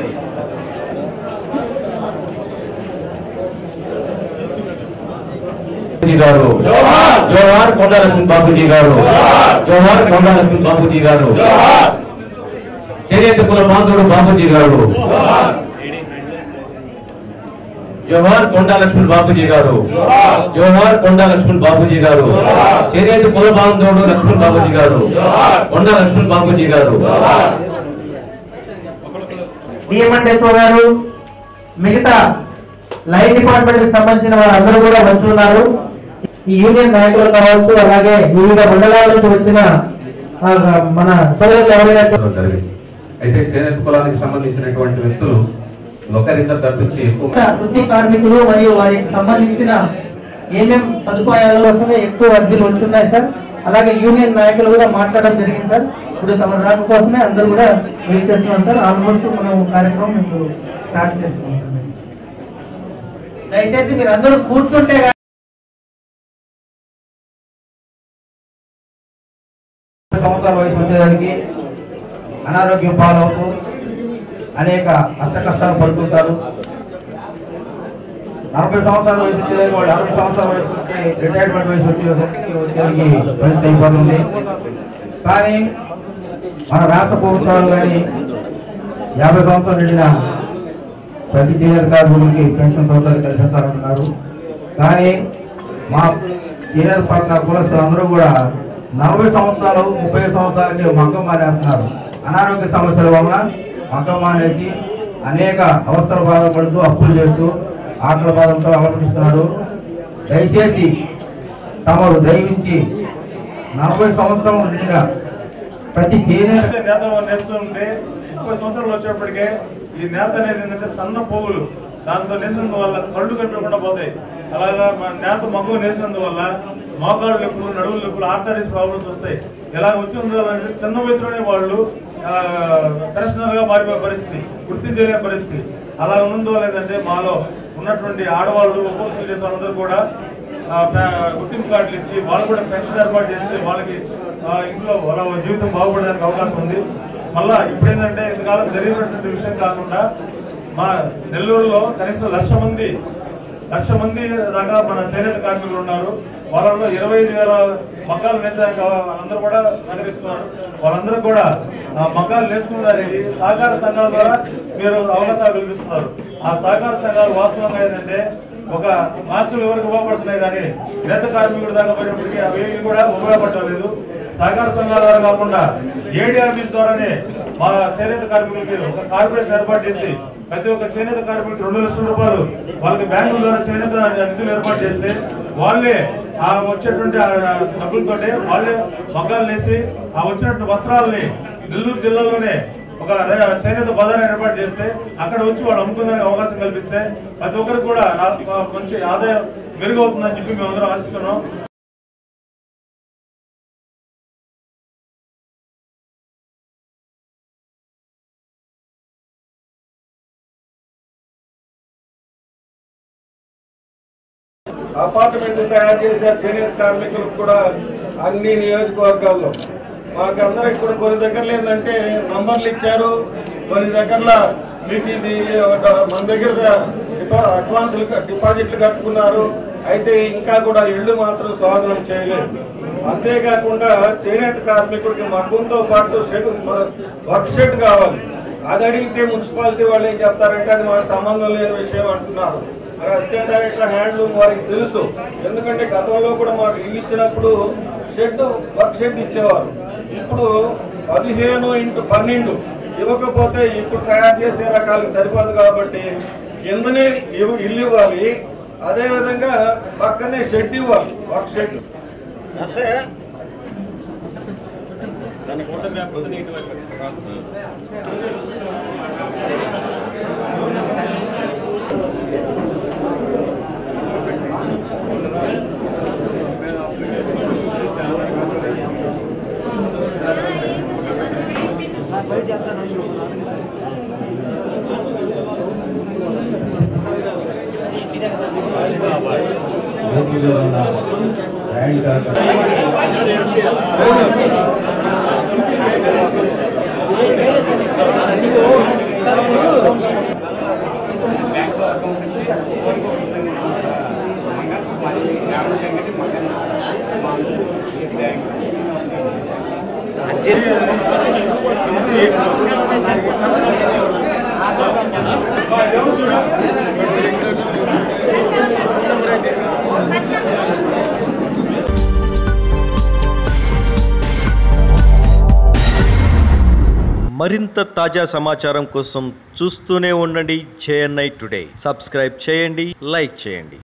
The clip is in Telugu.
బాబుజీ గారు జోహార్ కొండలక్ష్మణ్ బాబుజీ గారు జోహార్ కొండలక్ష్మణ్ బాబుజీ గారు చేనేత కుల బాంధవుడు బాబుజీ గారు జోహార్ కొండా లక్ష్మణ్ బాబుజీ గారు జోహార్ కొండా లక్ష్మణ్ బాబుజీ గారు చేనేత కుల బాంధవుడు లక్ష్మణ్ బాబుజీ గారు కొండా లక్ష్మణ్ బాబుజీ గారు డిఎంఎండ్ఎస్ఓ గారు మిగతా లైన్ డిపార్ట్మెంట్ కి సంబంధించిన వారందరూ కూడా వచ్చి ఉన్నారు ఈ యూనియన్ నాయకులు కావచ్చు అలాగే వివిధ మండలాల నుంచి వచ్చిన ఆ, మన సోదరులు ఎవరైనా జరిగింది అయితే చేనేత కులానికి సంబంధించినటువంటి వ్యక్తులు ఒకరిద్దరు తప్పించి ఎక్కువ వృత్తి కార్మికులు మరియు వారికి సంబంధించిన ఏమేం సదుపాయాల కోసమే ఎక్కువ అర్జీలు వచ్చున్నాయి సార్ అలాగే యూనియన్ నాయకులు కూడా మాట్లాడడం జరిగింది సార్ ఇప్పుడు తమ రాక కోసమే అందరూ కూడా వెయిట్ చేస్తున్నాం సార్ ఆల్మోస్ట్ మనం కార్యక్రమం ఇప్పుడు స్టార్ట్ చేస్తున్నాం సార్. దయచేసి మీరు అందరూ కూర్చుంటే గా- సంవత్సరాల వయసు వచ్చేదానికి అనారోగ్యం పాలవుతూ అనేక కష్ట కష్టాలు పడుతుంటారు నలభై సంవత్సరాల వయసు వచ్చేదానికి వాళ్ళు అరవై సంవత్సరాల వయసు వచ్చి రిటైర్మెంట్ వయసు వచ్చేసరికి వచ్చేదానికి పరిస్థితి అయిపోతుంది కానీ మన రాష్ట్ర ప్రభుత్వాలు కానీ యాభై సంవత్సరాలు నిండిన ప్రతి సీనియర్ కార్మికులకి పెన్షన్ సౌకర్యాలు కల్పిస్తారంటున్నారు కానీ మా సీనియర్ పార్ట్నర్ కులస్తులు అందరూ కూడా నలభై సంవత్సరాలు ముప్పై సంవత్సరాలకి మగ్గం మానేస్తున్నారు అనారోగ్య సమస్యల వలన మగ్గం మానేసి అనేక అవస్థల బాధపడుతూ అప్పులు చేస్తూ ఆకలి బాధలతో అవలంబిస్తున్నారు దయచేసి తమరు దయవించి నలభై సంవత్సరం నిండిన ప్రతి సీనియర్ నేత నేస్తుంటే ముప్పై సంవత్సరాలు వచ్చేప్పటికే ఈ నేత అనేది ఏంటంటే సన్న పువ్వులు దాంతో నేసినందు వల్ల కళ్ళు కనిపించకుండా పోతాయి అలాగా మన నేత మగ్గు నేసినందువల్ల మోకాళ్ళు నొప్పులు నడువులు నొప్పులు ఆర్థరైటిస్ ప్రాబ్లమ్స్ వస్తాయి ఇలా వచ్చినందువల్ల అంటే చిన్న వయసులోనే వాళ్ళు పెన్షనర్ గా మారిపోయే పరిస్థితి గుర్తించలేని పరిస్థితి అలా ఉన్నందువల్ల ఏంటంటే మాలో ఉన్నటువంటి ఆడవాళ్ళు ఒక్కొక్కరు చేసే వాళ్ళందరూ కూడా ఆ, ప- గుర్తింపు కార్డులు ఇచ్చి వాళ్ళు కూడా పెన్షన్ ఏర్పాటు చేస్తే వాళ్ళకి ఆ, ఇంట్లో వాళ్ళ జీవితం బాగుపడడానికి అవకాశం ఉంది మళ్ళా ఇప్పుడు ఏంటంటే ఇంతకాలం జరిగినటువంటి విషయం కాకుండా మా నెల్లూరులో కనీసం లక్ష మంది లక్ష మంది దాకా మన చేనేత కార్మికులు ఉన్నారు వాళ్ళలో ఇరవై ఐదు వేల మగ్గాలు వేసాక వాళ్ళందరూ కూడా సహకరిస్తున్నారు వాళ్ళందరూ కూడా ఆ మగ్గాలు నేర్చుకునే దానికి సహకార సంఘాల ద్వారా మీరు అవకాశాలు కల్పిస్తున్నారు ఆ సహకార సంఘాలు వాస్తవంగా ఏంటంటే ఒక మాస్టర్లు వరకు ఉపయోగపడుతున్నాయి కానీ నేత కార్మికుడు దాకా పోయినప్పటికీ అవి కూడా ఉపయోగపడలేదు సహకార సంఘాల ద్వారా కాకుండా ఏడీ ఆఫీస్ ద్వారానే మా చేనేత కార్మికులకి ఒక కార్పొరేషన్ ఏర్పాటు చేసి ప్రతి ఒక్క చేనేత కార్మికుడికి రెండు లక్షల రూపాయలు వాళ్ళకి బ్యాంకుల ద్వారా చేనేత నిధులు ఏర్పాటు చేస్తే వాళ్ళే ఆ వచ్చేటువంటి ఆ డబ్బులతోటి వాళ్ళే మగ్గాలు వేసి ఆ వచ్చినటువంటి వస్త్రాలని నెల్లూరు జిల్లాలోనే ఒక రే- చేనేత బజార్ ఏర్పాటు చేస్తే అక్కడ వచ్చి వాళ్ళు అమ్ముకునేందుకు అవకాశం కల్పిస్తే ప్రతి ఒక్కరికి కూడా నాకు ఒక మంచి ఆదాయం మెరుగవుతుందని చెప్పి మేము అందరం ఆశిస్తున్నాం అపార్ట్మెంట్ తయారు చేశారు చేనేత కార్మికులకు కూడా అన్ని నియోజకవర్గాల్లో మాకు అందరికి కూడా కొన్ని దగ్గరలో ఏంటంటే నంబర్లు ఇచ్చారు కొన్ని దగ్గరలో మీకు ఇది ఒక మన దగ్గర డిపా- అడ్వాన్సులు డిపాజిట్లు కట్టుకున్నారు అయితే ఇంకా కూడా ఇళ్ళు మాత్రం స్వాధీనం చేయలేదు అంతేకాకుండా చేనేత కార్మికుడికి మగ్గుంతో పాటు షెడ్ వర్క్ షెడ్ కావాలి అది అడిగితే మున్సిపాలిటీ వాళ్ళు ఏం చెప్తారంటే అది మాకు సంబంధం లేని విషయం అంటున్నారు మరి అసిస్టెంట్ డైరెక్టర్ హ్యాండ్లూమ్ వారికి తెలుసు ఎందుకంటే గతంలో కూడా మాకు ఇల్లు ఇచ్చినప్పుడు షెడ్ వర్క్ షెడ్ ఇచ్చేవారు ఇప్పుడు పదిహేను ఇంటూ పన్నెండు ఇవ్వకపోతే ఇప్పుడు తయారు చేసే రకాలకు సరిపోదు కాబట్టి కిందనే ఇవ్వ- ఇల్లు ఇవ్వాలి అదే విధంగా పక్కనే షెడ్ ఇవ్వాలి వర్క్ షెడ్ ఏపీలో ఉన్న ల్యాండ్ కార్డు సార్ మరింత తాజా సమాచారం కోసం చూస్తూనే ఉండండి జేఎన్ఐ టుడే సబ్స్క్రైబ్ చేయండి లైక్ చేయండి